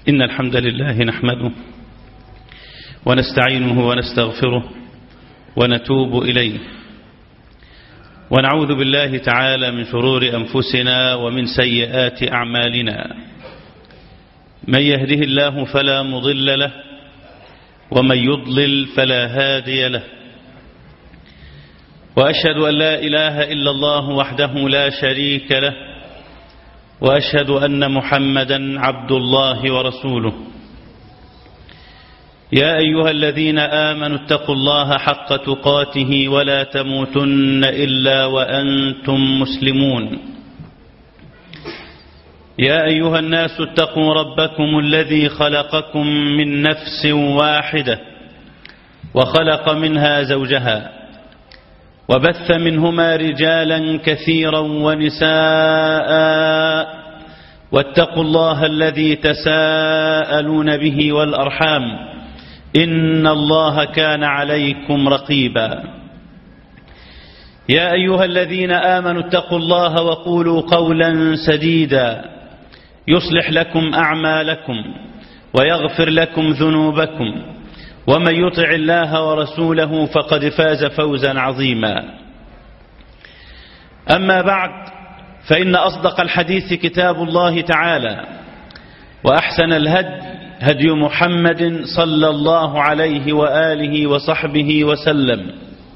إن الحمد لله نحمده ونستعينه ونستغفره ونتوب إليه ونعوذ بالله تعالى من شرور أنفسنا ومن سيئات أعمالنا من يهده الله فلا مضل له ومن يضلل فلا هادي له وأشهد أن لا إله إلا الله وحده لا شريك له وأشهد أن محمدا عبد الله ورسوله يا أيها الذين آمنوا اتقوا الله حق تقاته ولا تموتن إلا وأنتم مسلمون يا أيها الناس اتقوا ربكم الذي خلقكم من نفس واحدة وخلق منها زوجها وبث منهما رجالا كثيرا ونساء واتقوا الله الذي تساءلون به والأرحام إن الله كان عليكم رقيبا يا أيها الذين آمنوا اتقوا الله وقولوا قولا سديدا يصلح لكم أعمالكم ويغفر لكم ذنوبكم ومن يطع الله ورسوله فقد فاز فوزا عظيما أما بعد فإن أصدق الحديث كتاب الله تعالى وأحسن الهدي هدي محمد صلى الله عليه وآله وصحبه وسلم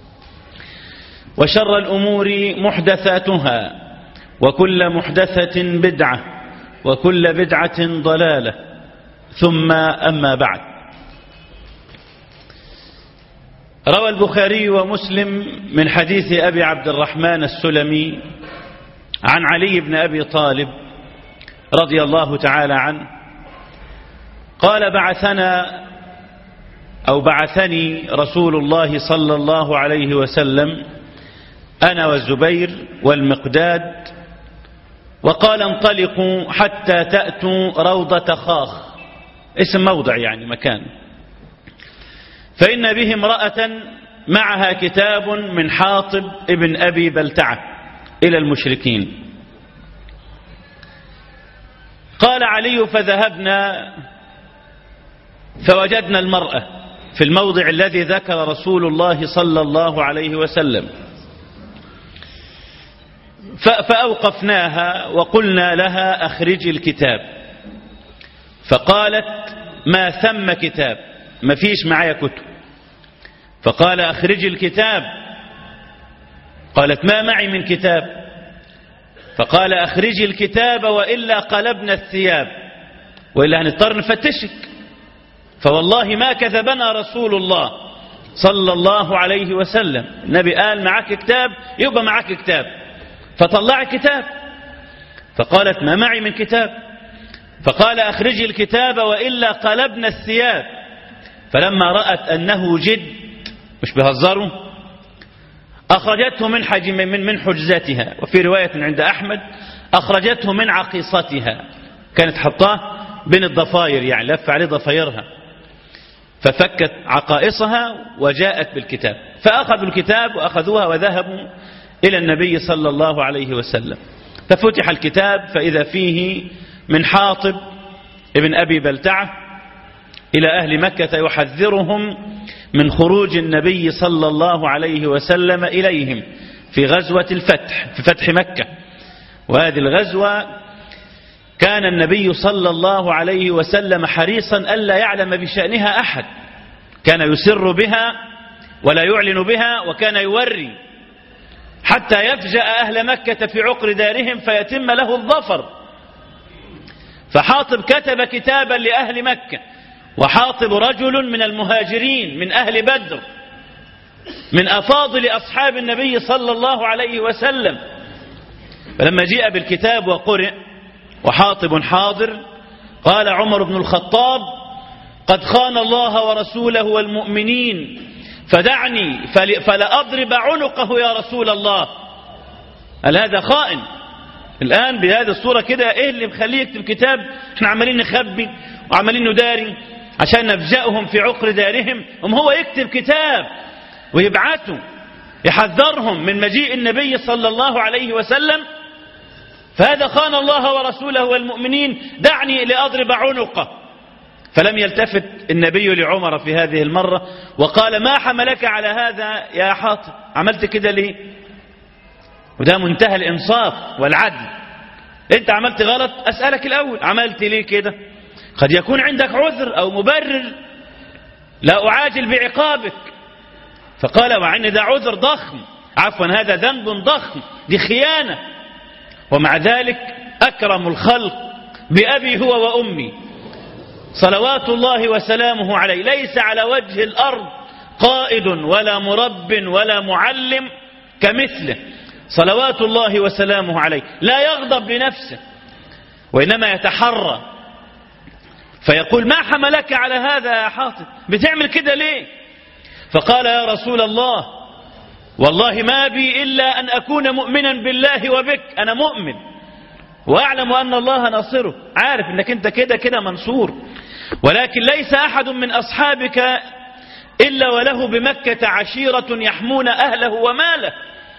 وشر الأمور محدثاتها وكل محدثة بدعة وكل بدعة ضلالة ثم أما بعد روى البخاري ومسلم من حديث أبي عبد الرحمن السلمي عن علي بن أبي طالب رضي الله تعالى عنه قال بعثنا أو بعثني رسول الله صلى الله عليه وسلم أنا والزبير والمقداد وقال انطلقوا حتى تأتوا روضة خاخ اسم موضع يعني مكان فإن به امرأة معها كتاب من حاطب ابن أبي بلتعة إلى المشركين قال علي فذهبنا فوجدنا المرأة في الموضع الذي ذكر رسول الله صلى الله عليه وسلم فأوقفناها وقلنا لها أخرجي الكتاب فقالت ما ثم كتاب ما فيش معايا كتب فقال أخرجي الكتاب قالت ما معي من كتاب فقال أخرجي الكتاب وإلا قلبنا الثياب وإلا هنضطر نفتشك فوالله ما كذبنا رسول الله صلى الله عليه وسلم النبي قال معك كتاب يبقى معك كتاب فطلع كتاب فقالت ما معي من كتاب فقال أخرجي الكتاب وإلا قلبنا الثياب فلما رأت أنه جد مش بهزروا أخرجته من حجم من من حجزتها وفي رواية عند أحمد أخرجته من عقيصتها كانت حطاه بين الضفاير يعني لف عليه ضفايرها ففكت عقائصها وجاءت بالكتاب فأخذوا الكتاب وأخذوها وذهبوا إلى النبي صلى الله عليه وسلم ففتح الكتاب فإذا فيه من حاطب ابن أبي بلتعة إلى أهل مكة يحذرهم من خروج النبي صلى الله عليه وسلم إليهم في غزوة الفتح في فتح مكة وهذه الغزوة كان النبي صلى الله عليه وسلم حريصا ألا يعلم بشأنها أحد كان يسر بها ولا يعلن بها وكان يوري حتى يفجأ أهل مكة في عقر دارهم فيتم له الظفر فحاطب كتب كتابا لأهل مكة وحاطب رجل من المهاجرين من أهل بدر من أفاضل أصحاب النبي صلى الله عليه وسلم فلما جاء بالكتاب وقرئ وحاطب حاضر قال عمر بن الخطاب قد خان الله ورسوله والمؤمنين فدعني فلأضرب عنقه يا رسول الله هل هذا خائن الآن بهذه الصورة كده إيه اللي مخليه يكتب كتاب احنا عمالين نخبي وعمالين نداري عشان نفجأهم في عقر دارهم هم هو يكتب كتاب ويبعثه يحذرهم من مجيء النبي صلى الله عليه وسلم فهذا خان الله ورسوله والمؤمنين دعني لأضرب عنقه فلم يلتفت النبي لعمر في هذه المرة وقال ما حملك على هذا يا حاطب عملت كده ليه وده منتهى الإنصاف والعدل انت عملت غلط أسألك الأول عملت ليه كده قد يكون عندك عذر أو مبرر لا أعاجل بعقابك فقال مع ان ده عذر ضخم عفوا هذا ذنب ضخم دي خيانة ومع ذلك أكرم الخلق بأبي هو وأمي صلوات الله وسلامه عليه ليس على وجه الأرض قائد ولا مرب ولا معلم كمثله صلوات الله وسلامه عليه لا يغضب لنفسه وإنما يتحرى فيقول ما حملك على هذا يا حاطب بتعمل كده ليه فقال يا رسول الله والله ما بي إلا أن أكون مؤمنا بالله وبك أنا مؤمن وأعلم أن الله ناصره عارف أنك أنت كده كده منصور ولكن ليس أحد من أصحابك إلا وله بمكة عشيرة يحمون أهله وماله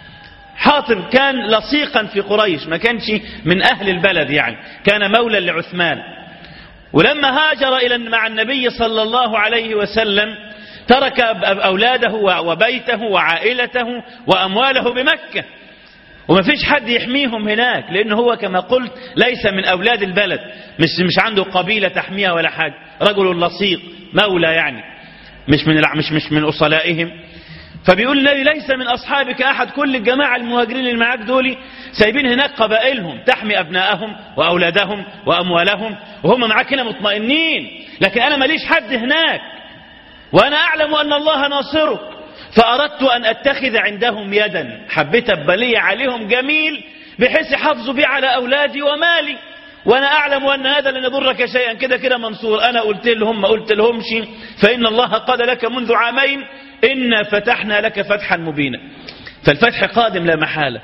حاطب كان لصيقا في قريش ما كانش من أهل البلد يعني كان مولا لعثمان ولما هاجر إلى مع النبي صلى الله عليه وسلم ترك أولاده وبيته وعائلته وأمواله بمكة وما فيش حد يحميهم هناك لأنه هو كما قلت ليس من أولاد البلد مش, مش عنده قبيلة تحميها ولا حاجة رجل لصيق مولى يعني مش من مش مش من أصلائهم فبيقول النبي ليس من أصحابك أحد كل الجماعة المهاجرين اللي معاك دول سايبين هناك قبائلهم تحمي أبنائهم وأولادهم وأموالهم وهم معاك هنا مطمئنين لكن أنا ماليش حد هناك وأنا أعلم أن الله ناصرك فأردت أن أتخذ عندهم يدا حبيت أبلي عليهم جميل بحيث يحافظوا بي على أولادي ومالي وأنا أعلم أن هذا لن يضرك شيئا كده كده منصور أنا قلت لهم ما قلت لهمش فإن الله قال لك منذ عامين إنا فتحنا لك فتحا مبينا فالفتح قادم لا محالة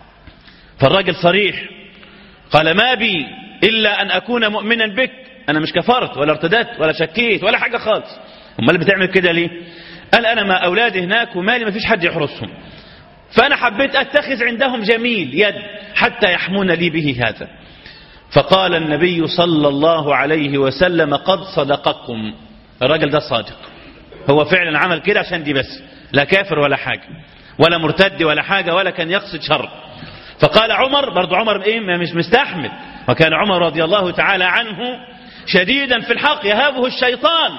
فالراجل صريح قال ما بي إلا أن أكون مؤمنا بك أنا مش كفرت ولا ارتدت ولا شكيت ولا حاجة خالص امال بتعمل كده ليه قال أنا ما أولادي هناك ومالي ما فيش حد يحرسهم فأنا حبيت أتخذ عندهم جميل يد حتى يحمون لي به هذا فقال النبي صلى الله عليه وسلم قد صدقكم الراجل ده صادق هو فعلا عمل كده عشان دي بس لا كافر ولا حاجة ولا مرتد ولا حاجة ولا كان يقصد شر فقال عمر برضو عمر ايه مش مستحمل وكان عمر رضي الله تعالى عنه شديدا في الحق يهابه الشيطان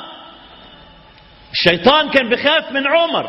الشيطان كان بخاف من عمر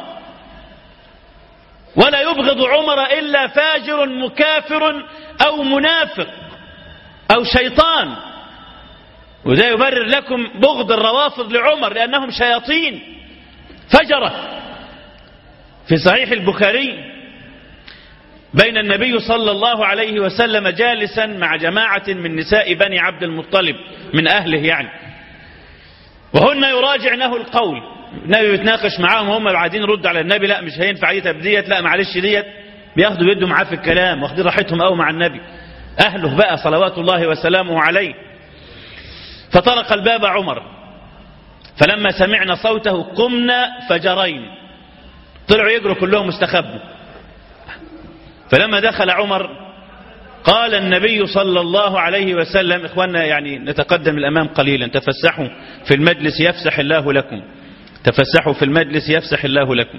ولا يبغض عمر إلا فاجر مكافر أو منافق أو شيطان وده يبرر لكم بغض الروافض لعمر لأنهم شياطين فجرة في صحيح البخاري بين النبي صلى الله عليه وسلم جالسا مع جماعة من نساء بني عبد المطلب من أهله يعني وهن يراجعنه القول النبي بيتناقش معاهم وهم بعدين يردوا على النبي لا مش هينفع دي تبديت لا معلش ديت بياخدوا يدوا معاه في الكلام واخدين راحتهم قوي مع النبي أهله بقى صلوات الله وسلامه عليه فطرق الباب عمر فلما سمعنا صوته قمنا فجرين طلعوا يجروا كلهم استخبوا فلما دخل عمر قال النبي صلى الله عليه وسلم إخواننا يعني نتقدم الأمام قليلا تفسحوا في المجلس يفسح الله لكم تفسحوا في المجلس يفسح الله لكم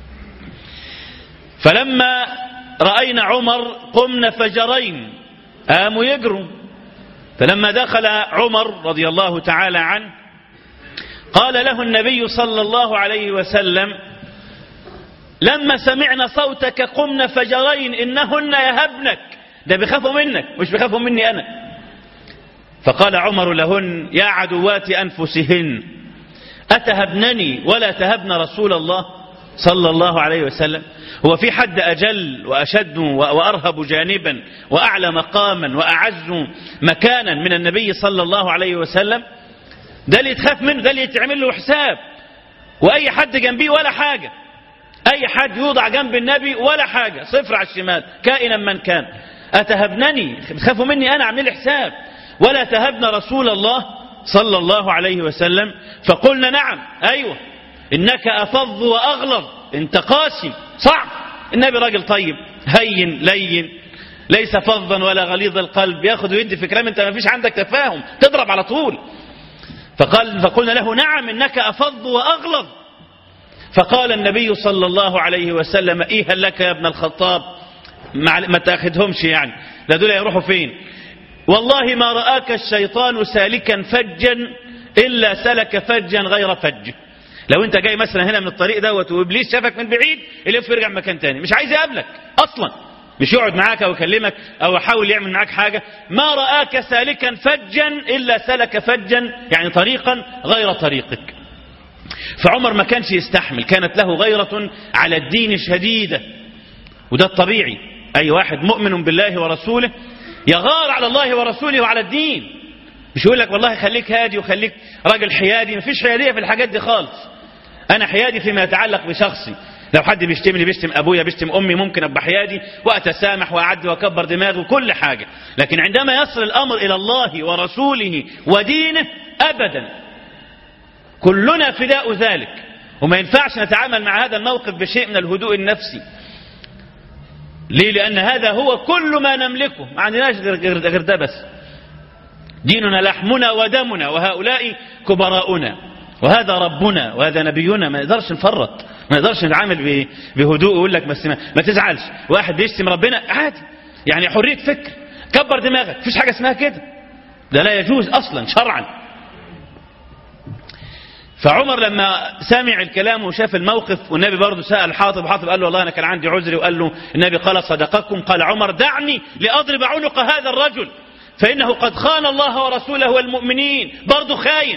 فلما رأينا عمر قمنا فجرين قاموا يجروا فلما دخل عمر رضي الله تعالى عنه قال له النبي صلى الله عليه وسلم لما سمعنا صوتك قمنا فجرين إنهن يهبنك ده بيخافوا منك مش بيخافوا مني أنا فقال عمر لهن يا عدوات أنفسهن أتهبنني ولا تهبن رسول الله صلى الله عليه وسلم هو في حد أجل وأشد وأرهب جانبا وأعلى مقاما وأعز مكانا من النبي صلى الله عليه وسلم ده اللي يتخاف منه ده اللي يتعمل له حساب وأي حد جنبيه ولا حاجة أي حد يوضع جنب النبي ولا حاجة صفر على الشمال كائنا من كان أتهبنني تخافوا مني أنا أعمل حساب ولا تهبن رسول الله صلى الله عليه وسلم فقلنا نعم أيوة إنك أفض وأغلظ انت قاسي صعب النبي راجل طيب هين لين ليس فظا ولا غليظ القلب ياخذ ويدي في كلام انت ما فيش عندك تفاهم تضرب على طول فقال فقلنا له نعم إنك أفض وأغلظ فقال النبي صلى الله عليه وسلم إيها لك يا ابن الخطاب ما تاخدهمش يعني لا دول يروحوا فين والله ما رآك الشيطان سالكا فجا إلا سلك فجا غير فج لو انت جاي مثلا هنا من الطريق دوت وابليس شافك من بعيد يلف يرجع مكان تاني مش عايز يقابلك اصلا مش يقعد معاك او يكلمك او يحاول يعمل معاك حاجه ما راك سالكا فجا الا سلك فجا يعني طريقا غير طريقك فعمر ما كانش يستحمل كانت له غيره على الدين شديده وده الطبيعي اي واحد مؤمن بالله ورسوله يغار على الله ورسوله وعلى الدين مش يقول لك والله خليك هادي وخليك راجل حيادي مفيش حياديه في الحاجات دي خالص انا حيادي فيما يتعلق بشخصي لو حد بيشتمني بيشتم ابويا بيشتم امي ممكن ابقى حيادي واتسامح واعدي واكبر دماغي وكل حاجه لكن عندما يصل الامر الى الله ورسوله ودينه ابدا كلنا فداء ذلك وما ينفعش نتعامل مع هذا الموقف بشيء من الهدوء النفسي ليه لان هذا هو كل ما نملكه ما عندناش غير ده بس ديننا لحمنا ودمنا وهؤلاء كبراؤنا وهذا ربنا وهذا نبينا ما نقدرش نفرط ما نقدرش نتعامل بهدوء ويقول لك بس ما, ما تزعلش واحد بيشتم ربنا عادي يعني حريه فكر كبر دماغك مفيش حاجه اسمها كده ده لا يجوز اصلا شرعا فعمر لما سمع الكلام وشاف الموقف والنبي برضه سأل حاطب حاطب قال له والله أنا كان عندي عذري وقال له النبي قال صدقكم قال عمر دعني لأضرب عنق هذا الرجل فإنه قد خان الله ورسوله والمؤمنين برضه خاين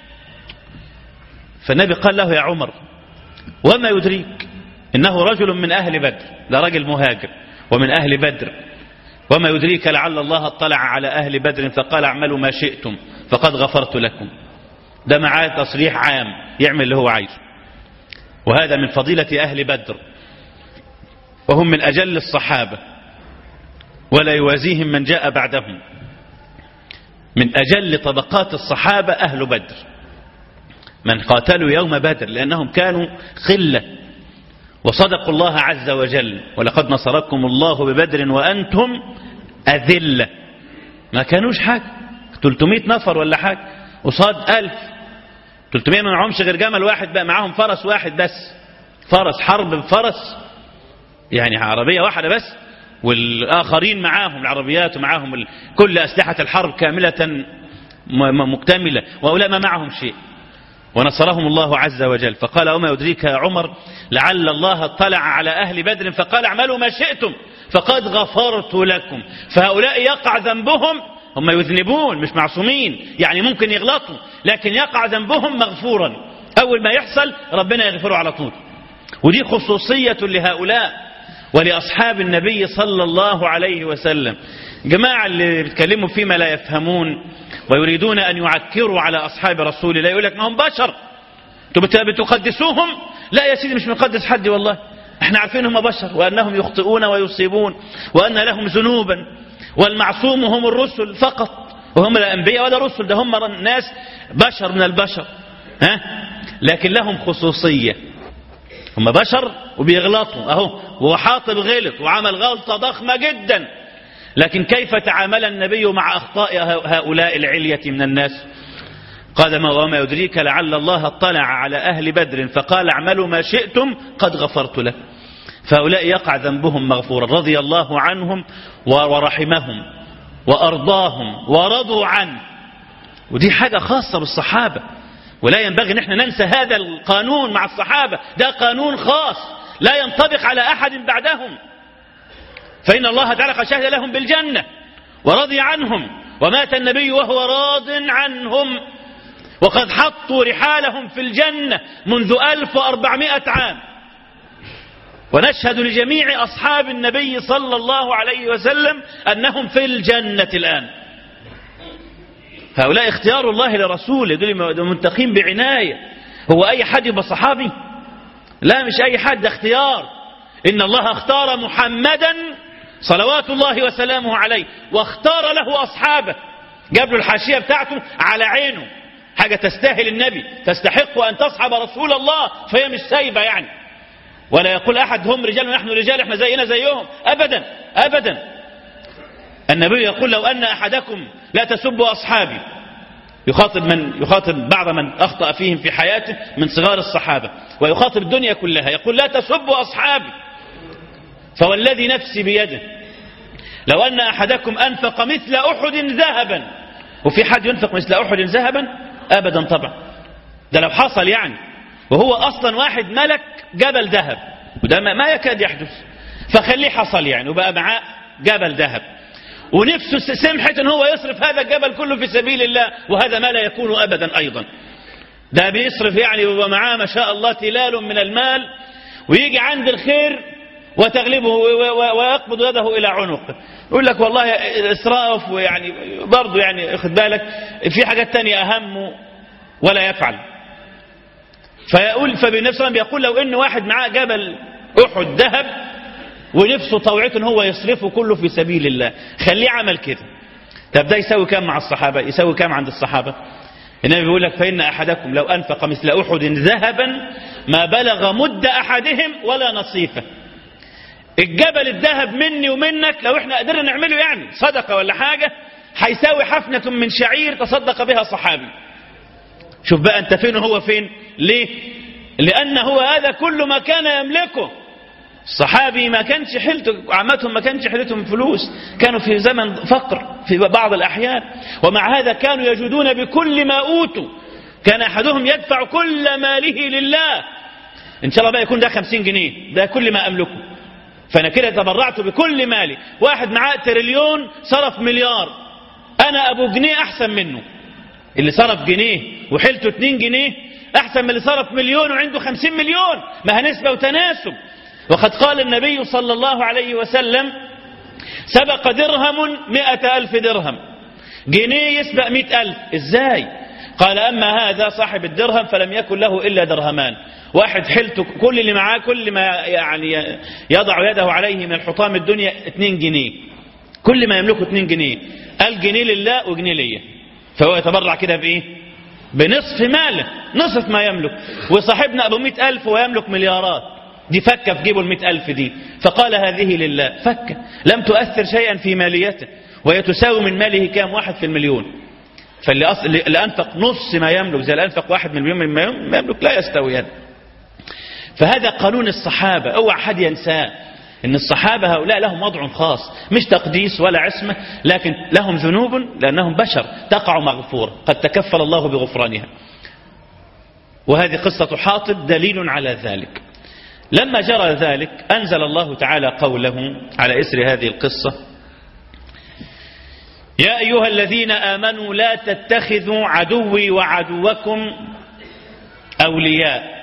فالنبي قال له يا عمر وما يدريك إنه رجل من أهل بدر ده رجل مهاجر ومن أهل بدر وما يدريك لعل الله اطلع على أهل بدر فقال اعملوا ما شئتم فقد غفرت لكم ده معاه تصريح عام يعمل اللي هو عايزه وهذا من فضيلة أهل بدر وهم من أجل الصحابة ولا يوازيهم من جاء بعدهم من أجل طبقات الصحابة أهل بدر من قاتلوا يوم بدر لأنهم كانوا خلة وصدقوا الله عز وجل ولقد نصركم الله ببدر وأنتم أذلة ما كانوش حاجة 300 نفر ولا حاجة وصاد ألف 300 ما معهمش غير جمل واحد بقى معاهم فرس واحد بس فرس حرب بفرس يعني عربية واحدة بس والآخرين معاهم العربيات ومعاهم ال... كل أسلحة الحرب كاملة مكتملة وهؤلاء ما معهم شيء ونصرهم الله عز وجل فقال وما يدريك يا عمر لعل الله اطلع على أهل بدر فقال اعملوا ما شئتم فقد غفرت لكم فهؤلاء يقع ذنبهم هم يذنبون مش معصومين يعني ممكن يغلطوا لكن يقع ذنبهم مغفورا أول ما يحصل ربنا يغفره على طول ودي خصوصية لهؤلاء ولأصحاب النبي صلى الله عليه وسلم جماعة اللي بيتكلموا فيما لا يفهمون ويريدون أن يعكروا على أصحاب رسول الله يقول لك ما هم بشر بتقدسوهم لا يا سيدي مش بنقدس حد والله احنا عارفين هم بشر وأنهم يخطئون ويصيبون وأن لهم ذنوبا والمعصوم هم الرسل فقط وهم الأنبياء ولا رسل ده هم ناس بشر من البشر ها لكن لهم خصوصية هم بشر وبيغلطوا اهو وحاطب غلط وعمل غلطة ضخمة جدا لكن كيف تعامل النبي مع أخطاء هؤلاء العلية من الناس قال ما وما يدريك لعل الله اطلع على أهل بدر فقال اعملوا ما شئتم قد غفرت لكم فهؤلاء يقع ذنبهم مغفورا رضي الله عنهم ورحمهم وأرضاهم ورضوا عنه ودي حاجة خاصة بالصحابة ولا ينبغي ان احنا ننسى هذا القانون مع الصحابة ده قانون خاص لا ينطبق على أحد بعدهم فإن الله تعالى قد شهد لهم بالجنة ورضي عنهم ومات النبي وهو راض عنهم وقد حطوا رحالهم في الجنة منذ 1400 عام ونشهد لجميع أصحاب النبي صلى الله عليه وسلم أنهم في الجنة الآن هؤلاء اختيار الله لرسوله دول منتقين بعناية هو أي حد يبقى صحابي لا مش أي حد اختيار إن الله اختار محمدا صلوات الله وسلامه عليه واختار له أصحابه جاب له الحاشية بتاعته على عينه حاجة تستاهل النبي تستحق أن تصحب رسول الله فهي مش سايبة يعني ولا يقول أحد هم رجال ونحن رجال احنا زينا زيهم أبدا أبدا النبي يقول لو أن أحدكم لا تسبوا أصحابي يخاطب من يخاطب بعض من أخطأ فيهم في حياته من صغار الصحابة ويخاطب الدنيا كلها يقول لا تسبوا أصحابي فوالذي نفسي بيده لو أن أحدكم أنفق مثل أحد ذهبا وفي حد ينفق مثل أحد ذهبا أبدا طبعا ده لو حصل يعني وهو أصلا واحد ملك جبل ذهب وده ما ما يكاد يحدث فخليه حصل يعني وبقى معاه جبل ذهب ونفسه سمحت ان هو يصرف هذا الجبل كله في سبيل الله وهذا ما لا يكون ابدا ايضا ده بيصرف يعني ويبقى معاه ما شاء الله تلال من المال ويجي عند الخير وتغلبه ويقبض يده الى عنقه يقول لك والله اسراف ويعني برضه يعني خد بالك في حاجات تانية اهم ولا يفعل فيقول فبالنبي صلى الله عليه وسلم بيقول لو ان واحد معاه جبل احد ذهب ونفسه طوعته ان هو يصرفه كله في سبيل الله خليه عمل كده طب ده يساوي كام مع الصحابه يساوي كام عند الصحابه النبي بيقول لك فان احدكم لو انفق مثل احد ذهبا ما بلغ مد احدهم ولا نصيفه الجبل الذهب مني ومنك لو احنا قدرنا نعمله يعني صدقه ولا حاجه هيساوي حفنه من شعير تصدق بها صحابي شوف بقى انت فين وهو فين ليه لان هو هذا كل ما كان يملكه الصحابي ما كانش حيلته عامتهم ما كانش حيلتهم فلوس كانوا في زمن فقر في بعض الأحيان ومع هذا كانوا يجودون بكل ما أوتوا كان أحدهم يدفع كل ماله لله إن شاء الله بقى يكون ده خمسين جنيه ده كل ما أملكه فأنا كده تبرعت بكل مالي واحد معاه تريليون صرف مليار أنا أبو جنيه أحسن منه اللي صرف جنيه وحيلته اتنين جنيه أحسن من اللي صرف مليون وعنده خمسين مليون ما هنسبة وتناسب وقد قال النبي صلى الله عليه وسلم سبق درهم مئة ألف درهم جنيه يسبق مئة ألف إزاي قال أما هذا صاحب الدرهم فلم يكن له إلا درهمان واحد حلته كل اللي معاه كل ما يعني يضع يده عليه من الحطام الدنيا 2 جنيه كل ما يملكه 2 جنيه قال جنيه لله وجنيه ليا فهو يتبرع كده بإيه بنصف ماله نصف ما يملك وصاحبنا أبو مئة ألف ويملك مليارات دي فكة في جيبه المئة ألف دي فقال هذه لله فكة لم تؤثر شيئا في ماليته وهي تساوي من ماله كام واحد في المليون فاللي أص... اللي أنفق نص ما يملك زي اللي أنفق واحد من المليون مما يملك لا يستويان فهذا قانون الصحابة اوعى حد ينساه ان الصحابة هؤلاء لهم وضع خاص مش تقديس ولا عصمة لكن لهم ذنوب لأنهم بشر تقع مغفورة قد تكفل الله بغفرانها وهذه قصة حاطب دليل على ذلك لما جرى ذلك أنزل الله تعالى قوله على إسر هذه القصة يا أيها الذين آمنوا لا تتخذوا عدوي وعدوكم أولياء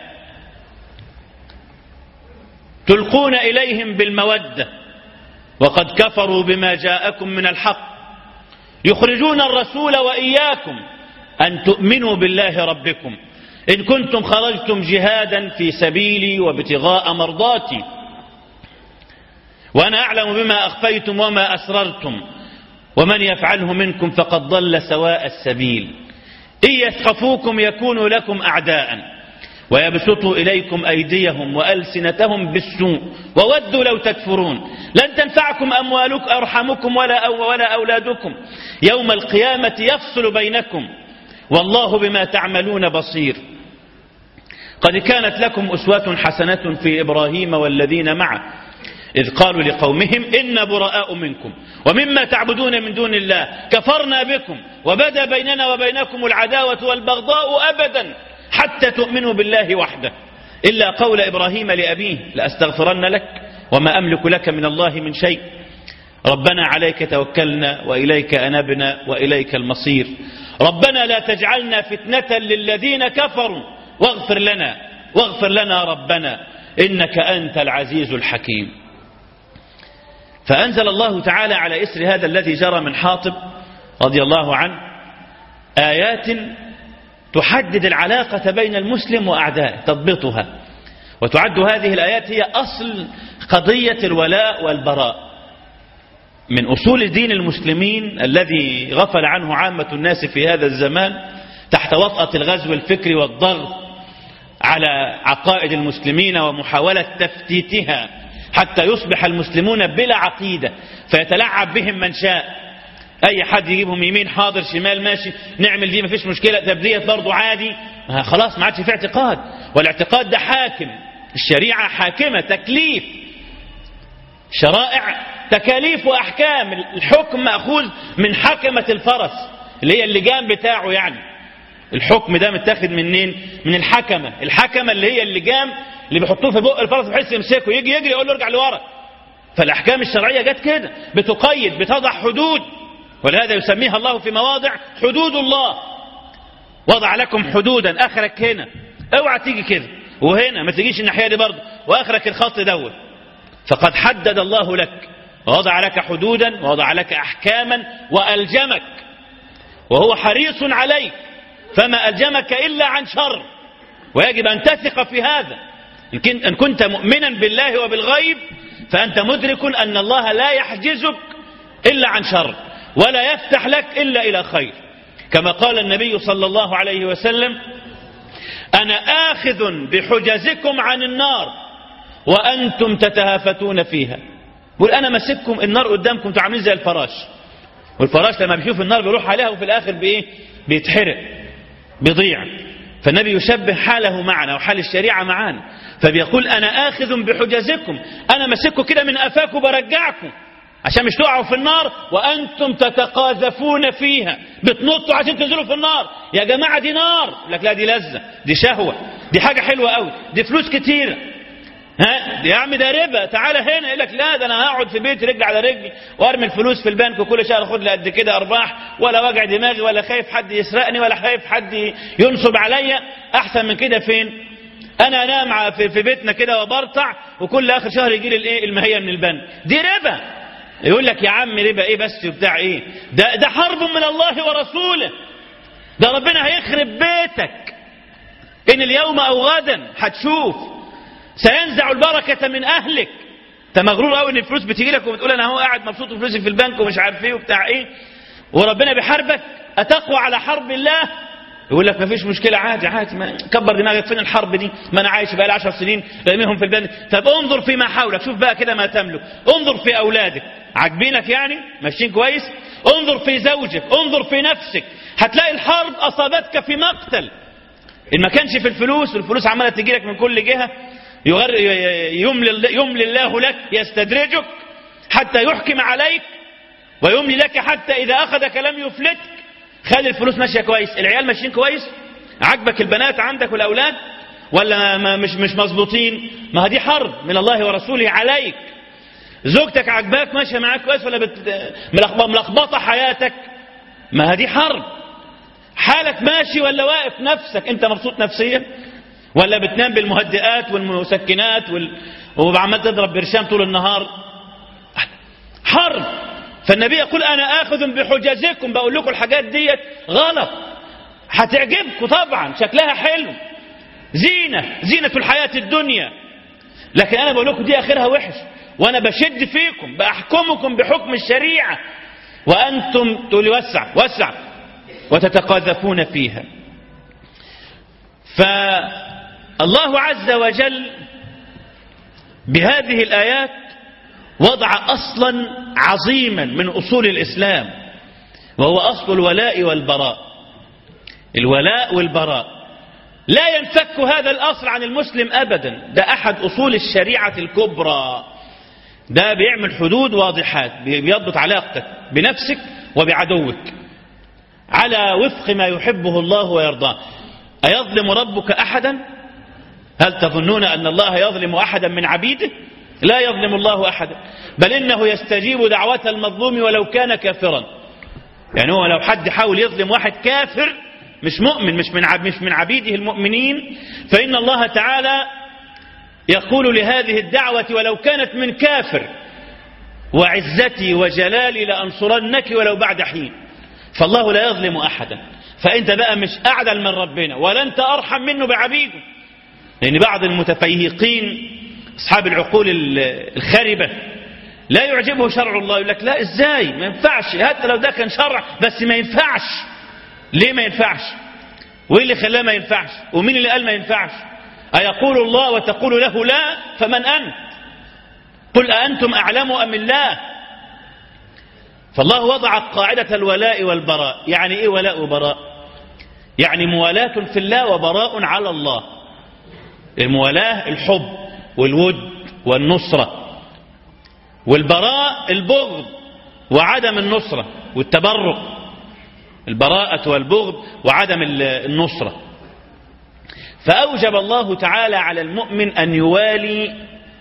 تلقون إليهم بالمودة وقد كفروا بما جاءكم من الحق يخرجون الرسول وإياكم أن تؤمنوا بالله ربكم إن كنتم خرجتم جهادا في سبيلي وابتغاء مرضاتي وأنا أعلم بما أخفيتم وما أسررتم ومن يفعله منكم فقد ضل سواء السبيل إن يثقفوكم يكونوا لكم أعداء ويبسطوا إليكم أيديهم وألسنتهم بالسوء وودوا لو تكفرون لن تنفعكم أموالكم أرحمكم ولا, أو ولا أولادكم يوم القيامة يفصل بينكم والله بما تعملون بصير قد كانت لكم أسوة حسنة في إبراهيم والذين معه إذ قالوا لقومهم إن براء منكم ومما تعبدون من دون الله كفرنا بكم وبدا بيننا وبينكم العداوة والبغضاء أبدا حتى تؤمنوا بالله وحده إلا قول إبراهيم لأبيه لأستغفرن لك وما أملك لك من الله من شيء ربنا عليك توكلنا وإليك أنبنا وإليك المصير ربنا لا تجعلنا فتنة للذين كفروا واغفر لنا واغفر لنا ربنا إنك أنت العزيز الحكيم فأنزل الله تعالى على إسر هذا الذي جرى من حاطب رضي الله عنه آيات تحدد العلاقة بين المسلم وأعدائه تضبطها وتعد هذه الآيات هي أصل قضية الولاء والبراء من أصول دين المسلمين الذي غفل عنه عامة الناس في هذا الزمان تحت وطأة الغزو الفكري والضغط على عقائد المسلمين ومحاولة تفتيتها حتى يصبح المسلمون بلا عقيدة فيتلعب بهم من شاء اي حد يجيبهم يمين حاضر شمال ماشي نعمل دي مفيش مشكله طب ديت برضه عادي ما خلاص ما عادش في اعتقاد والاعتقاد ده حاكم الشريعه حاكمه تكليف شرائع تكاليف واحكام الحكم ماخوذ من حكمه الفرس اللي هي اللجام بتاعه يعني الحكم ده متاخد منين من الحكمه الحكمه اللي هي اللجام اللي بيحطوه في بق الفرس بحيث يمسكه يجي يجري يقول له ارجع لورا فالاحكام الشرعيه جت كده بتقيد بتضع حدود ولهذا يسميها الله في مواضع حدود الله وضع لكم حدودا اخرك هنا اوعى تيجي كده وهنا ما تجيش الناحيه دي برضه واخرك الخط دوت فقد حدد الله لك ووضع لك حدودا ووضع لك احكاما والجمك وهو حريص عليك فما الجمك الا عن شر ويجب ان تثق في هذا ان كنت مؤمنا بالله وبالغيب فانت مدرك ان الله لا يحجزك الا عن شر ولا يفتح لك الا الى خير كما قال النبي صلى الله عليه وسلم انا اخذ بحجزكم عن النار وانتم تتهافتون فيها بقول انا ماسككم النار قدامكم انتوا عاملين زي الفراش والفراش لما بيشوف النار بيروح عليها وفي الاخر بايه بيتحرق بيضيع فالنبي يشبه حاله معنا وحال الشريعه معانا فبيقول انا اخذ بحجزكم انا ماسككم كده من افاكم برجعكم عشان مش تقعوا في النار وانتم تتقاذفون فيها بتنطوا عشان تنزلوا في النار يا جماعه دي نار لك لا دي لذه دي شهوه دي حاجه حلوه قوي دي فلوس كتيره ها يا عم ده ربا تعالى هنا يقول لك لا ده انا هقعد في بيتي رجل على رجلي وارمي الفلوس في البنك وكل شهر اخد لي قد كده ارباح ولا وجع دماغي ولا خايف حد يسرقني ولا خايف حد ينصب عليا احسن من كده فين انا انام في بيتنا كده وبرطع وكل اخر شهر يجي لي الايه المهيه من البنك دي ربا يقول لك يا عم ربا ايه بس وبتاع ايه ده ده حرب من الله ورسوله ده ربنا هيخرب بيتك ان اليوم او غدا هتشوف سينزع البركة من اهلك انت مغرور قوي ان الفلوس بتيجي لك وبتقول انا هو قاعد مبسوط وفلوسي في البنك ومش عارف ايه وبتاع ايه وربنا بيحاربك اتقوى على حرب الله يقول لك ما فيش مشكلة عادي عادي ما كبر دماغك فين الحرب دي ما انا عايش بقى لي 10 سنين راميهم في البلد طب انظر فيما حولك شوف بقى كده ما تملك انظر في اولادك عاجبينك يعني ماشيين كويس انظر في زوجك انظر في نفسك هتلاقي الحرب اصابتك في مقتل ان ما كانش في الفلوس الفلوس عماله تجي لك من كل جهه يغر يملي, يملي الله لك يستدرجك حتى يحكم عليك ويملي لك حتى اذا اخذك لم يفلتك خلي الفلوس ماشيه كويس العيال ماشيين كويس عجبك البنات عندك والاولاد ولا ما مش مش مظبوطين ما دي حرب من الله ورسوله عليك زوجتك عجباك ماشيه معاك كويس ولا بت... ملخبطه حياتك ما دي حرب حالك ماشي ولا واقف نفسك انت مبسوط نفسيا ولا بتنام بالمهدئات والمسكنات وال... وعمال تضرب برشام طول النهار حرب فالنبي يقول انا اخذ بحجزكم بقول لكم الحاجات ديت غلط هتعجبكم طبعا شكلها حلو زينة زينة الحياة الدنيا لكن انا بقول لكم دي اخرها وحش وانا بشد فيكم باحكمكم بحكم الشريعة وانتم تقولي وسع وسع وتتقاذفون فيها فالله عز وجل بهذه الآيات وضع أصلا عظيما من أصول الإسلام وهو أصل الولاء والبراء الولاء والبراء لا ينفك هذا الأصل عن المسلم أبدا ده أحد أصول الشريعة الكبرى ده بيعمل حدود واضحات بيضبط علاقتك بنفسك وبعدوك على وفق ما يحبه الله ويرضاه أيظلم ربك أحدا هل تظنون أن الله يظلم أحدا من عبيده لا يظلم الله أحدا بل إنه يستجيب دعوة المظلوم ولو كان كافرا يعني هو لو حد حاول يظلم واحد كافر مش مؤمن مش من مش من عبيده المؤمنين فإن الله تعالى يقول لهذه الدعوة ولو كانت من كافر وعزتي وجلالي لأنصرنك ولو بعد حين فالله لا يظلم أحدا فأنت بقى مش أعدل من ربنا ولا أنت أرحم منه بعبيده لأن بعض المتفيهقين أصحاب العقول الخربة لا يعجبه شرع الله يقول لك لا إزاي ما ينفعش حتى لو ده كان شرع بس ما ينفعش ليه ما ينفعش وإيه اللي خلاه ما ينفعش ومين اللي قال ما ينفعش أيقول الله وتقول له لا فمن أنت قل أأنتم أعلم أم الله فالله وضع قاعدة الولاء والبراء يعني إيه ولاء وبراء يعني موالاة في الله وبراء على الله الموالاة الحب والود والنصرة والبراء البغض وعدم النصرة والتبرؤ البراءة والبغض وعدم النصرة فأوجب الله تعالى على المؤمن أن يوالي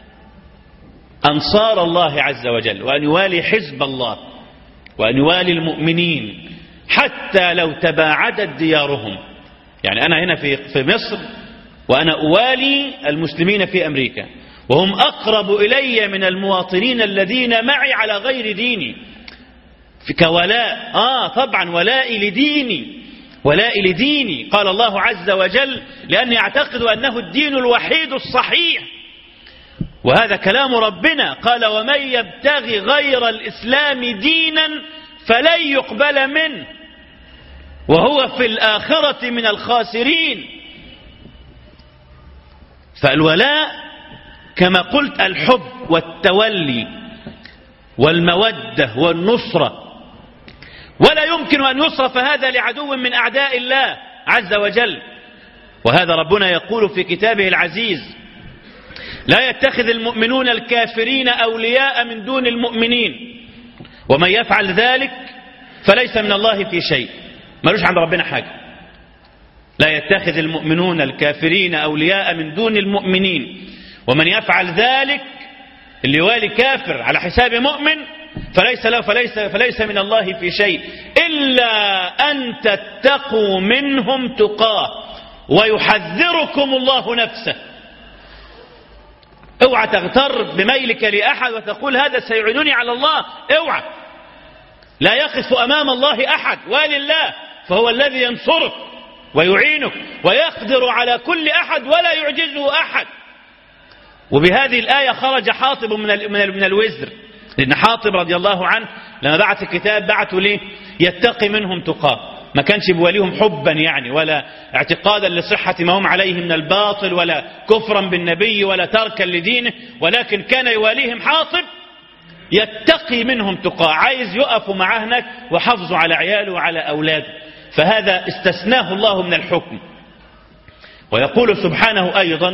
أنصار الله عز وجل وأن يوالي حزب الله وأن يوالي المؤمنين حتى لو تباعدت ديارهم يعني أنا هنا في في مصر وأنا أوالي المسلمين في أمريكا وهم أقرب إلي من المواطنين الذين معي على غير ديني في كولاء آه طبعا ولائي لديني ولائي لديني قال الله عز وجل لأني أعتقد أنه الدين الوحيد الصحيح وهذا كلام ربنا قال ومن يبتغي غير الإسلام دينا فلن يقبل منه وهو في الآخرة من الخاسرين فالولاء كما قلت الحب والتولي والمودة والنصرة ولا يمكن أن يصرف هذا لعدو من أعداء الله عز وجل وهذا ربنا يقول في كتابه العزيز لا يتخذ المؤمنون الكافرين أولياء من دون المؤمنين ومن يفعل ذلك فليس من الله في شيء ملوش عند ربنا حاجة لا يتخذ المؤمنون الكافرين أولياء من دون المؤمنين ومن يفعل ذلك اللي يوالي كافر على حساب مؤمن فليس له فليس, فليس من الله في شيء إلا أن تتقوا منهم تقاه ويحذركم الله نفسه اوعى تغتر بميلك لأحد وتقول هذا سيعينني على الله اوعى لا يقف أمام الله أحد ولله فهو الذي ينصرك ويعينك ويقدر على كل أحد ولا يعجزه أحد وبهذه الآية خرج حاطب من, من, من الوزر لأن حاطب رضي الله عنه لما بعت الكتاب بعته ليه يتقي منهم تقاه ما كانش بيواليهم حبا يعني ولا اعتقادا لصحة ما هم عليه من الباطل ولا كفرا بالنبي ولا تركا لدينه ولكن كان يواليهم حاطب يتقي منهم تقاه عايز يقفوا معاه هناك وحافظوا على عياله وعلى أولاده فهذا استثناه الله من الحكم ويقول سبحانه أيضا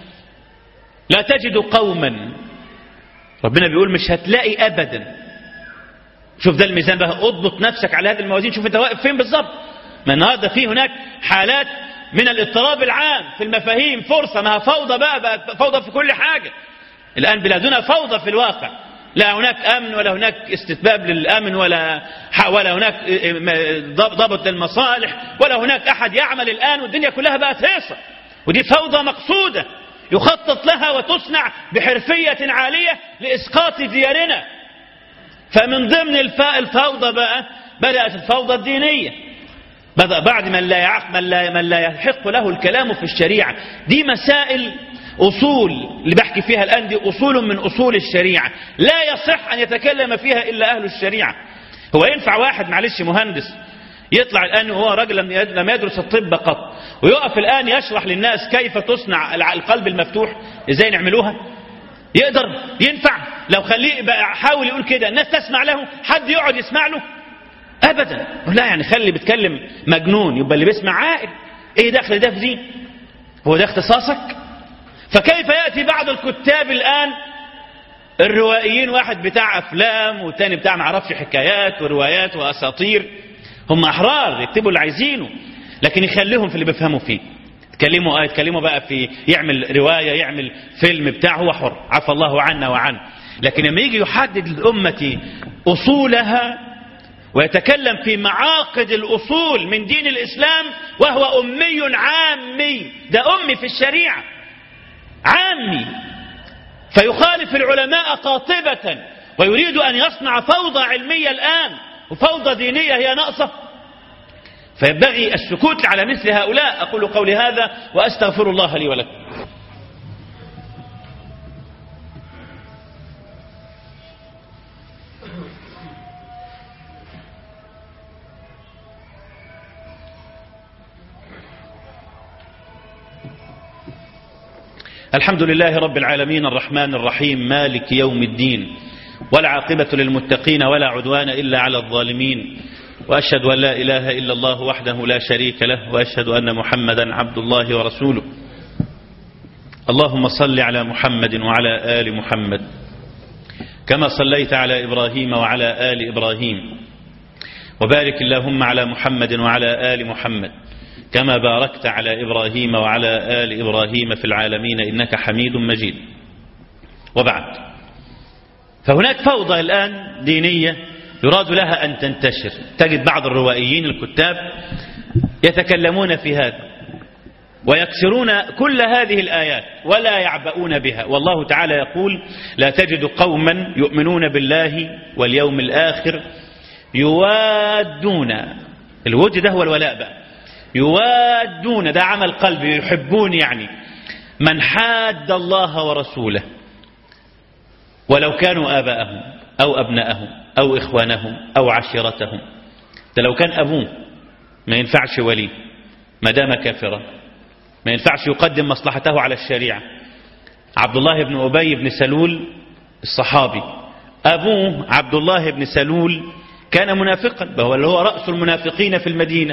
لا تجد قوما ربنا بيقول مش هتلاقي أبدا شوف ده الميزان بقى اضبط نفسك على هذه الموازين شوف انت واقف فين بالظبط ما النهارده في هناك حالات من الاضطراب العام في المفاهيم فرصة ما فوضى بقى, بقى فوضى في كل حاجة الآن بلادنا فوضى في الواقع لا هناك أمن ولا هناك استتباب للأمن ولا ولا هناك ضبط للمصالح ولا هناك أحد يعمل الآن والدنيا كلها بقت هيصة ودي فوضى مقصودة يخطط لها وتصنع بحرفية عالية لإسقاط ديارنا فمن ضمن الفوضى بقى بدأت الفوضى الدينية بدأ بعد من لا يعق من لا من لا يحق له الكلام في الشريعة دي مسائل أصول اللي بحكي فيها الآن دي أصول من أصول الشريعة لا يصح أن يتكلم فيها إلا أهل الشريعة هو ينفع واحد معلش مهندس يطلع الآن وهو راجل لم يدرس الطب قط ويقف الآن يشرح للناس كيف تصنع القلب المفتوح ازاي نعملوها يقدر ينفع لو خليه بقى حاول يقول كده الناس تسمع له حد يقعد يسمع له ابدا لا يعني خلي بيتكلم مجنون يبقى اللي بيسمع عاقل ايه دخل ده في دي هو ده اختصاصك فكيف ياتي بعض الكتاب الان الروائيين واحد بتاع افلام وتاني بتاع معرفش حكايات وروايات واساطير هم احرار يكتبوا اللي عايزينه لكن يخليهم في اللي بيفهموا فيه يتكلموا اه يتكلموا بقى في يعمل روايه يعمل فيلم بتاعه هو حر عفى الله عنا وعنه لكن لما يجي يحدد للامه اصولها ويتكلم في معاقد الاصول من دين الاسلام وهو امي عامي ده امي في الشريعه عامي فيخالف العلماء قاطبه ويريد ان يصنع فوضى علميه الان وفوضى دينيه هي ناقصه فينبغي السكوت على مثل هؤلاء أقول قولي هذا وأستغفر الله لي ولكم الحمد لله رب العالمين الرحمن الرحيم مالك يوم الدين والعاقبة للمتقين ولا عدوان إلا على الظالمين وأشهد أن لا إله إلا الله وحده لا شريك له وأشهد أن محمدا عبد الله ورسوله اللهم صل على محمد وعلى آل محمد كما صليت على إبراهيم وعلى آل إبراهيم وبارك اللهم على محمد وعلى آل محمد كما باركت على إبراهيم وعلى آل إبراهيم في العالمين إنك حميد مجيد وبعد فهناك فوضى الآن دينية يراد لها أن تنتشر تجد بعض الروائيين الكتاب يتكلمون في هذا ويكسرون كل هذه الآيات ولا يعبؤون بها والله تعالى يقول لا تجد قوما يؤمنون بالله واليوم الآخر يوادون الود ده هو الولاء بقى يوادون ده عمل قلبي يحبون يعني من حاد الله ورسوله ولو كانوا آباءهم أو أبناءهم أو إخوانهم أو عشيرتهم ده لو كان أبوه ما ينفعش ولي ما دام كافرا ما ينفعش يقدم مصلحته على الشريعة عبد الله بن أبي بن سلول الصحابي أبوه عبد الله بن سلول كان منافقا وهو اللي هو رأس المنافقين في المدينة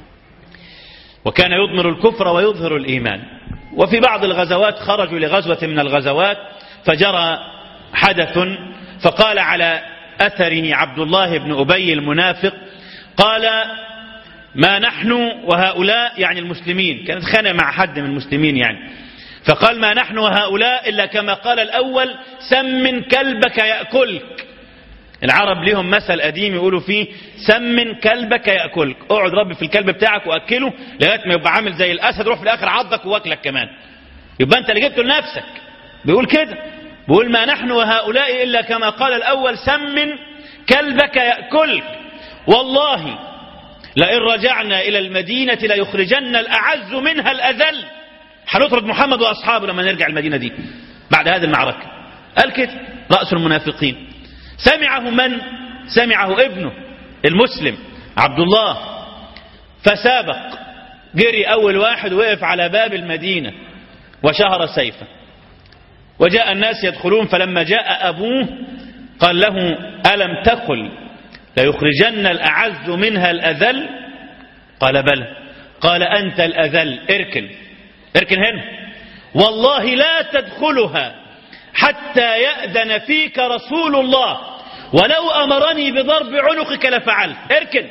وكان يضمر الكفر ويظهر الإيمان وفي بعض الغزوات خرجوا لغزوة من الغزوات فجرى حدث فقال على أثره عبد الله بن أبي المنافق قال ما نحن وهؤلاء يعني المسلمين كانت خانة مع حد من المسلمين يعني فقال ما نحن وهؤلاء إلا كما قال الأول سمن كلبك يأكلك العرب لهم مثل قديم يقولوا فيه سمن كلبك يأكلك اقعد ربي في الكلب بتاعك وأكله لغاية ما يبقى عامل زي الأسد روح في الآخر عضك وواكلك كمان يبقى أنت اللي جبته لنفسك بيقول كده بيقول ما نحن وهؤلاء إلا كما قال الأول سمن كلبك يأكلك والله لئن رجعنا إلى المدينة ليخرجن الأعز منها الأذل هنطرد محمد وأصحابه لما نرجع المدينة دي بعد هذه المعركة قال كده رأس المنافقين سمعه من سمعه ابنه المسلم عبد الله فسابق جري أول واحد وقف على باب المدينة وشهر سيفه وجاء الناس يدخلون فلما جاء أبوه قال له ألم تقل ليخرجن الأعز منها الأذل قال بلى قال أنت الأذل اركن اركن هنا والله لا تدخلها حتى يأذن فيك رسول الله ولو أمرني بضرب عنقك لفعلت اركن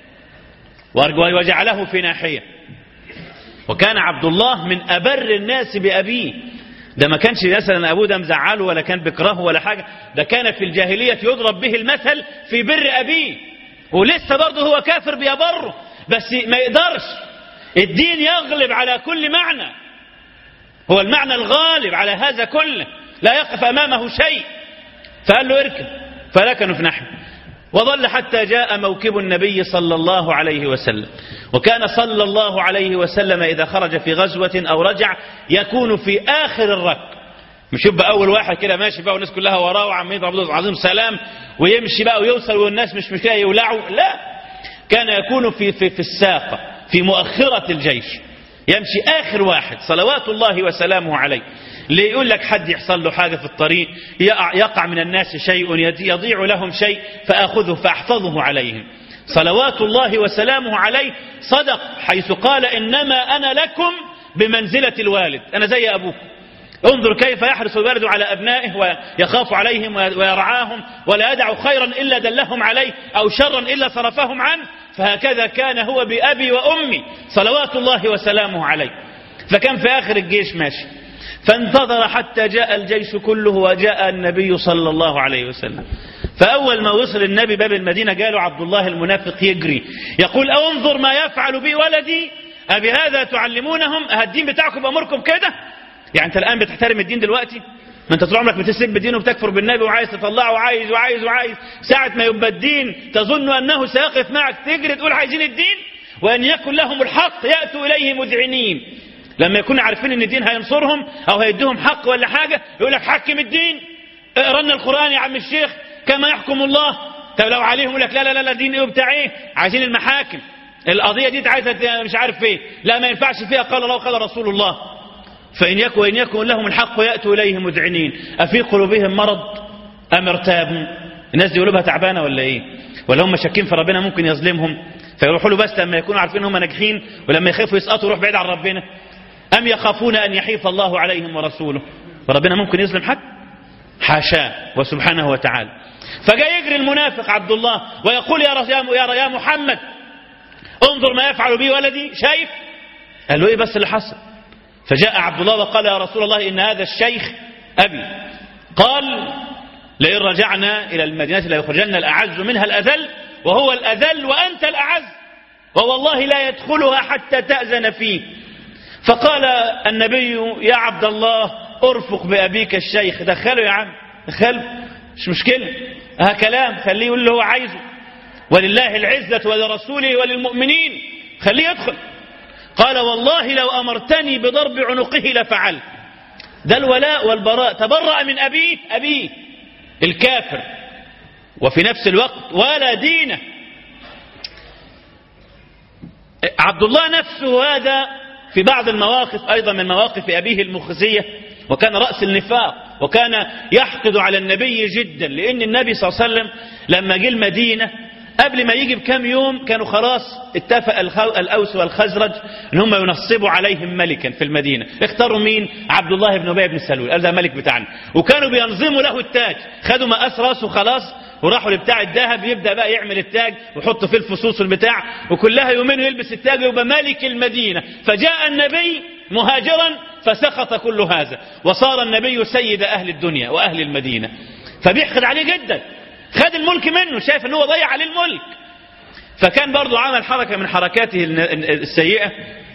وجعله في ناحية وكان عبد الله من أبر الناس بأبيه ده ما كانش مثلا أبوه ده مزعله ولا كان بيكرهه ولا حاجة ده كان في الجاهلية يضرب به المثل في بر أبيه ولسه برضه هو كافر بيبره بس ما يقدرش الدين يغلب على كل معنى هو المعنى الغالب على هذا كله لا يقف أمامه شيء فقال له اركب فركنوا في نحو وظل حتى جاء موكب النبي صلى الله عليه وسلم وكان صلى الله عليه وسلم إذا خرج في غزوة أو رجع يكون في آخر الرك مش يبقى أول واحد كده ماشي بقى والناس كلها وراه وعمالين يضربوا العظيم سلام ويمشي بقى ويوصل والناس مش مش يولعوا لا كان يكون في في في الساقة في مؤخرة الجيش يمشي آخر واحد صلوات الله وسلامه عليه ليه يقول لك حد يحصل له حاجة في الطريق يقع, يقع من الناس شيء يضيع لهم شيء فأخذه فأحفظه عليهم صلوات الله وسلامه عليه صدق حيث قال إنما أنا لكم بمنزلة الوالد أنا زي أبوك انظر كيف يحرص الوالد على أبنائه ويخاف عليهم ويرعاهم ولا يدع خيرا إلا دلهم عليه أو شرا إلا صرفهم عنه فهكذا كان هو بأبي وأمي صلوات الله وسلامه عليه فكان في آخر الجيش ماشي فانتظر حتى جاء الجيش كله وجاء النبي صلى الله عليه وسلم فأول ما وصل النبي باب المدينة قالوا عبد الله المنافق يجري يقول انظر ما يفعل بي ولدي أبي هذا تعلمونهم الدين بتاعكم أمركم كده يعني أنت الآن بتحترم الدين دلوقتي ما انت طول عمرك بتسب الدين وبتكفر بالنبي وعايز تطلعه وعايز وعايز وعايز ساعة ما يبقى الدين تظن أنه سيقف معك تجري تقول عايزين الدين وأن يكن لهم الحق يأتوا إليه مذعنين لما يكونوا عارفين ان الدين هينصرهم او هيديهم حق ولا حاجة يقول لك حكم الدين اقرا لنا القرآن يا عم الشيخ كما يحكم الله طب لو عليهم يقول لك لا لا لا دين ايه وبتاع ايه عايزين المحاكم القضية دي عايزة مش عارف ايه لا ما ينفعش فيها قال الله وقال رسول الله فإن يكن وإن يكن لهم الحق يأتوا إليه مذعنين أفي قلوبهم مرض أم ارتابوا الناس دي يقولوا تعبانة ولا إيه ولا هم شاكين في ربنا ممكن يظلمهم فيروحوا له بس لما يكونوا عارفين هم ناجحين ولما يخافوا يسقطوا يروح بعيد عن ربنا أم يخافون أن يحيف الله عليهم ورسوله وربنا ممكن يظلم حد حاشاه وسبحانه وتعالى فجاء يجري المنافق عبد الله ويقول يا رس- يا يا محمد انظر ما يفعل بي ولدي شايف قال له ايه بس اللي حصل فجاء عبد الله وقال يا رسول الله ان هذا الشيخ ابي قال لئن رجعنا الى المدينه ليخرجن الاعز منها الاذل وهو الاذل وانت الاعز ووالله لا يدخلها حتى تاذن فيه فقال النبي يا عبد الله ارفق بابيك الشيخ دخله يا عم دخله مش مشكله ها كلام خليه يقول اللي هو عايزه ولله العزه ولرسوله وللمؤمنين خليه يدخل قال والله لو امرتني بضرب عنقه لفعلت ده الولاء والبراء تبرأ من أبيه أبيه الكافر وفي نفس الوقت ولا دينه عبد الله نفسه هذا في بعض المواقف أيضا من مواقف أبيه المخزية وكان رأس النفاق وكان يحقد على النبي جدا لأن النبي صلى الله عليه وسلم لما جه المدينة قبل ما يجي بكام يوم كانوا خلاص اتفق الخو- الأوس والخزرج ان هم ينصبوا عليهم ملكا في المدينة اختاروا مين عبد الله بن أبي بن سلول قال ده ملك بتاعنا وكانوا بينظموا له التاج خدوا مقاس راسه خلاص وراحوا لبتاع الذهب يبدأ بقى يعمل التاج ويحط فيه الفصوص البتاع وكلها يومين يلبس التاج ويبقى ملك المدينة فجاء النبي مهاجرا فسقط كل هذا وصار النبي سيد أهل الدنيا وأهل المدينة فبيحقد عليه جدا خد الملك منه شايف ان هو ضيع عليه الملك فكان برضو عمل حركة من حركاته السيئة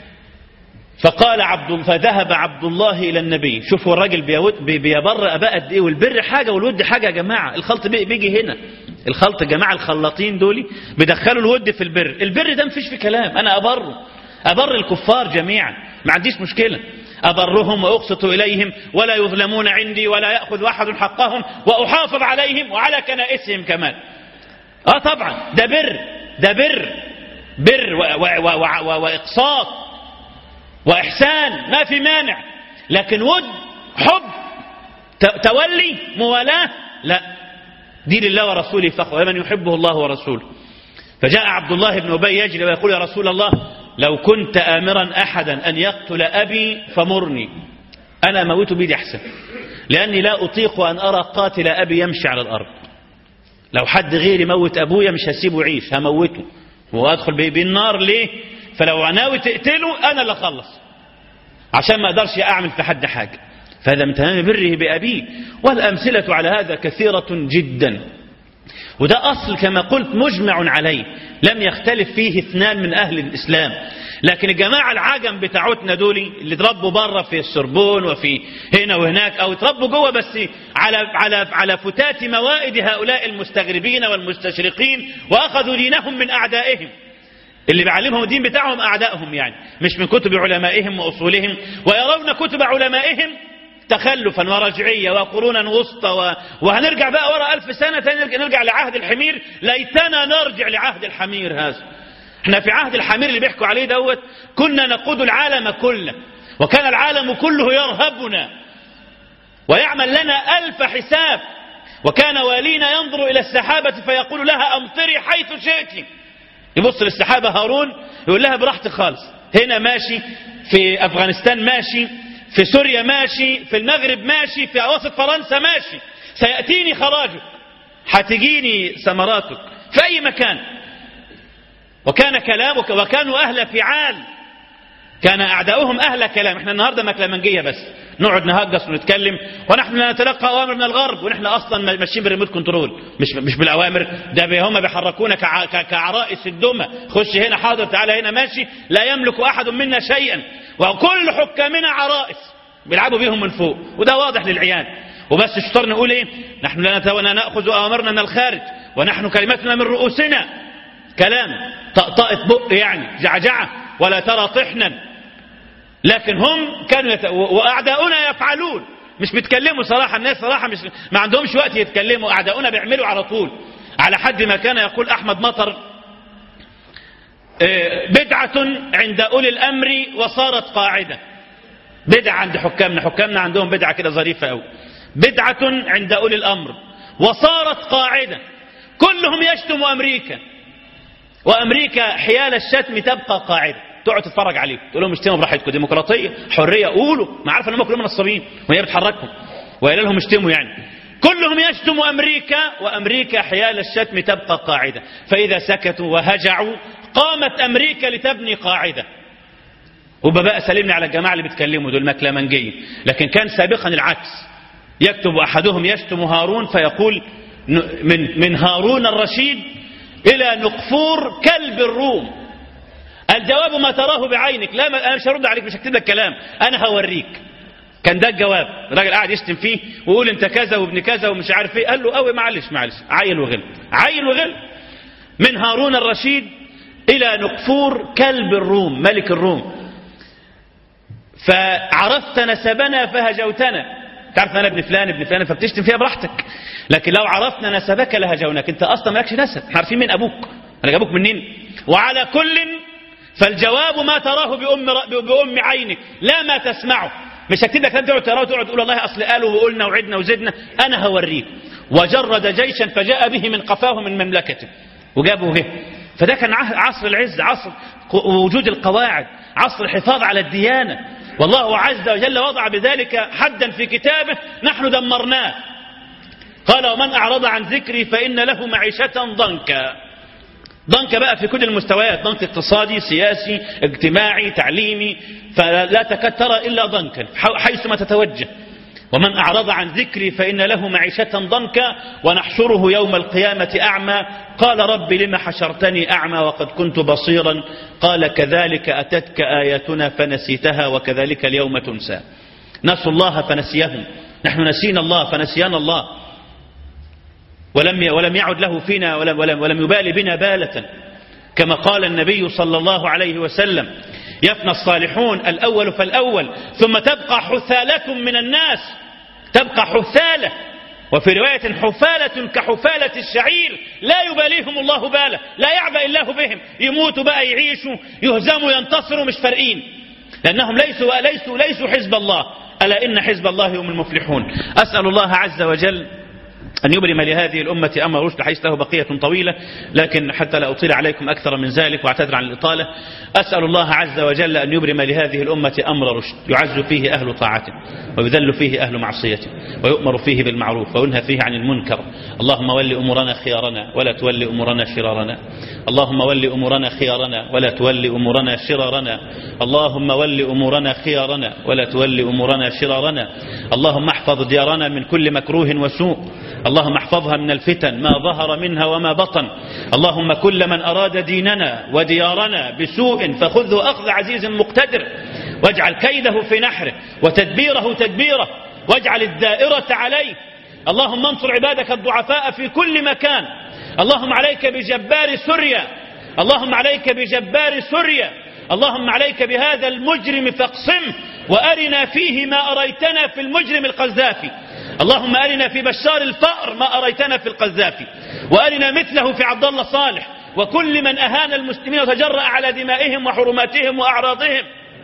فقال عبد فذهب عبد الله الى النبي شوفوا الراجل بيود- بي- بيبر اباء قد ايه والبر حاجه والود حاجه يا جماعه الخلط بي- بيجي هنا الخلط يا جماعه الخلاطين دول بيدخلوا الود في البر البر ده مفيش في كلام انا ابره ابر الكفار جميعا ما عنديش مشكله أبرهم وأقسط إليهم ولا يظلمون عندي ولا يأخذ أحد حقهم وأحافظ عليهم وعلى كنائسهم كمان آه طبعا ده بر ده بر بر و- و- و- و- و- وإقساط وإحسان ما في مانع لكن ود حب ت- تولي موالاة لا دي لله ورسوله فخر ومن يحبه الله ورسوله فجاء عبد الله بن أبي يجري ويقول يا رسول الله لو كنت آمرا أحدا أن يقتل أبي فمرني أنا موت بيدي أحسن لأني لا أطيق أن أرى قاتل أبي يمشي على الأرض لو حد غيري موت أبويا مش هسيبه يعيش هموته وأدخل بيه بالنار ليه فلو ناوي تقتله أنا اللي أخلص عشان ما أقدرش أعمل في حد حاجة فهذا من تمام بره بأبيه والأمثلة على هذا كثيرة جدا وده أصل كما قلت مجمع عليه لم يختلف فيه اثنان من أهل الإسلام لكن الجماعة العجم بتاعتنا دول اللي اتربوا بره في السربون وفي هنا وهناك أو اتربوا جوه بس على على على فتات موائد هؤلاء المستغربين والمستشرقين وأخذوا دينهم من أعدائهم اللي بيعلمهم الدين بتاعهم أعدائهم يعني مش من كتب علمائهم وأصولهم ويرون كتب علمائهم تخلفا ورجعية وقرونا وسطى و... وهنرجع بقى ورا ألف سنة تاني نرجع, نرجع لعهد الحمير ليتنا نرجع لعهد الحمير هذا احنا في عهد الحمير اللي بيحكوا عليه دوت كنا نقود العالم كله وكان العالم كله يرهبنا ويعمل لنا ألف حساب وكان والينا ينظر إلى السحابة فيقول لها أمطري حيث شئت يبص للسحابة هارون يقول لها براحتك خالص هنا ماشي في أفغانستان ماشي في سوريا ماشي في المغرب ماشي في أواسط فرنسا ماشي سيأتيني خراجك هتجيني ثمراتك في أي مكان وكان كلامك وكانوا أهل فعال كان أعداؤهم أهل كلام احنا النهاردة مكلمنجية بس نقعد نهجس ونتكلم ونحن لا نتلقى أوامر من الغرب ونحن أصلا ماشيين بالريموت كنترول مش مش بالأوامر ده هم بيحركونا كع- ك- كعرائس الدمى خش هنا حاضر تعالى هنا ماشي لا يملك أحد منا شيئا وكل حكامنا عرائس بيلعبوا بيهم من فوق وده واضح للعيان وبس الشطار نقول ايه نحن لا نت- لا نأخذ أوامرنا من الخارج ونحن كلمتنا من رؤوسنا كلام طقطقة بق يعني جعجعة ولا ترى طحنا لكن هم كانوا يت... و- وأعداؤنا يفعلون مش بيتكلموا صراحة الناس صراحة مش ما عندهمش وقت يتكلموا أعداؤنا بيعملوا على طول على حد ما كان يقول أحمد مطر آه، بدعة عند أولي الأمر وصارت قاعدة بدعة عند حكامنا حكامنا عندهم بدعة كده ظريفة أوي بدعة عند أولي الأمر وصارت قاعدة كلهم يشتموا أمريكا وأمريكا حيال الشتم تبقى قاعدة تقعد تتفرج عليهم تقول لهم اشتموا براحتكم ديمقراطية حرية قولوا ما عارف ان هم كلهم نصابين وهي بتحركهم وقال لهم اشتموا يعني كلهم يشتموا أمريكا وأمريكا حيال الشتم تبقى قاعدة فإذا سكتوا وهجعوا قامت أمريكا لتبني قاعدة وبقى سلمني على الجماعة اللي بيتكلموا دول مكلمنجيين لكن كان سابقا العكس يكتب أحدهم يشتم هارون فيقول من, من هارون الرشيد إلى نقفور كلب الروم الجواب ما تراه بعينك لا أنا مش هرد عليك مش هكتب لك كلام أنا هوريك كان ده الجواب الراجل قاعد يشتم فيه ويقول انت كذا وابن كذا ومش عارف ايه قال له قوي معلش معلش عيل وغل عيل وغل من هارون الرشيد الى نقفور كلب الروم ملك الروم فعرفت نسبنا فهجوتنا تعرف انا ابن فلان ابن فلان فبتشتم فيها براحتك لكن لو عرفنا نسبك لهجونك انت اصلا مالكش نسب احنا عارفين مين ابوك انا جابوك منين وعلى كل فالجواب ما تراه بأم, بأم عينك لا ما تسمعه مش هكتب لك تقعد تراه وتقعد تقول والله اصل قالوا وقلنا وعدنا وزدنا انا هوريك وجرد جيشا فجاء به من قفاه من مملكته وجابه به فده كان عصر العز عصر وجود القواعد عصر الحفاظ على الديانة والله عز وجل وضع بذلك حدا في كتابه نحن دمرناه قال ومن أعرض عن ذكري فإن له معيشة ضنكا ضنك بقى في كل المستويات ضنك اقتصادي سياسي اجتماعي تعليمي فلا تكاد ترى إلا ضنكا حيثما تتوجه ومن أعرض عن ذكري فإن له معيشة ضنكا ونحشره يوم القيامة أعمى قال رب لم حشرتني أعمى وقد كنت بصيرا قال كذلك أتتك آياتنا فنسيتها وكذلك اليوم تنسى نسوا الله فنسيهم نحن نسينا الله فنسينا الله ولم ولم يعد له فينا ولم, ولم, ولم يبالي بنا بالة كما قال النبي صلى الله عليه وسلم يفنى الصالحون الأول فالأول ثم تبقى حثالة من الناس تبقى حثالة وفي رواية حفالة كحفالة الشعير لا يباليهم الله باله لا يعبأ الله بهم يموتوا بقى يعيشوا يهزموا ينتصروا مش فارقين لأنهم ليسوا, ليسوا, ليسوا حزب الله ألا إن حزب الله هم المفلحون أسأل الله عز وجل أن يبرم لهذه الأمة أمر رشد حيث له بقية طويلة لكن حتى لا أطيل عليكم أكثر من ذلك واعتذر عن الإطالة أسأل الله عز وجل أن يبرم لهذه الأمة أمر رشد يعز فيه أهل طاعته ويذل فيه أهل معصيته ويؤمر فيه بالمعروف وينهى فيه عن المنكر اللهم ول أمورنا خيارنا ولا تول أمورنا شرارنا اللهم ول أمورنا خيارنا ولا تول أمورنا شرارنا اللهم ول أمورنا خيارنا ولا تول أمورنا شرارنا اللهم احفظ ديارنا من كل مكروه وسوء اللهم احفظها من الفتن ما ظهر منها وما بطن اللهم كل من أراد ديننا وديارنا بسوء فخذه أخذ عزيز مقتدر واجعل كيده في نحره وتدبيره تدبيره واجعل الدائرة عليه اللهم انصر عبادك الضعفاء في كل مكان اللهم عليك بجبار سوريا اللهم عليك بجبار سوريا اللهم عليك بهذا المجرم فاقسمه وأرنا فيه ما أريتنا في المجرم القذافي اللهم أرنا في بشار الفأر ما أريتنا في القذافي وأرنا مثله في عبد الله صالح وكل من أهان المسلمين وتجرأ على دمائهم وحرماتهم وأعراضهم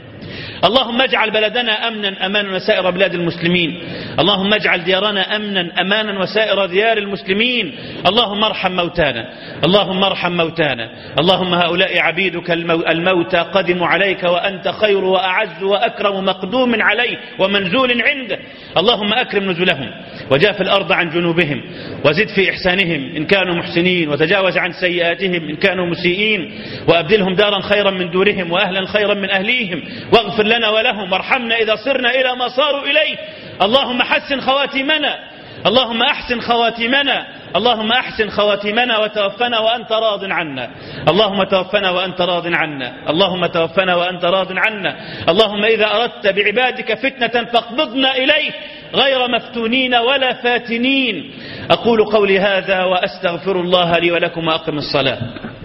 اللهم اجعل بلدنا أمنا أمانا وسائر بلاد المسلمين اللهم اجعل ديارنا أمنا أمانا وسائر ديار المسلمين اللهم ارحم موتانا اللهم ارحم موتانا اللهم هؤلاء عبيدك الموتى قدموا عليك وأنت خير وأعز وأكرم مقدوم عليه ومنزول عنده اللهم أكرم نزلهم وجاف الأرض عن جنوبهم وزد في إحسانهم إن كانوا محسنين وتجاوز عن سيئاتهم إن كانوا مسيئين وأبدلهم دارا خيرا من دورهم وأهلا خيرا من أهليهم واغفر لنا ولهم وارحمنا إذا صرنا إلى ما صاروا إليه اللهم حسن خواتمنا اللهم أحسن خواتمنا اللهم أحسن خواتمنا وتوفنا وأنت راض عنا اللهم توفنا وأنت راض عنا اللهم توفنا وأنت راض عنا اللهم إذا أردت بعبادك فتنة فاقبضنا إليه غير مفتونين ولا فاتنين أقول قولي هذا وأستغفر الله لي ولكم وأقم الصلاة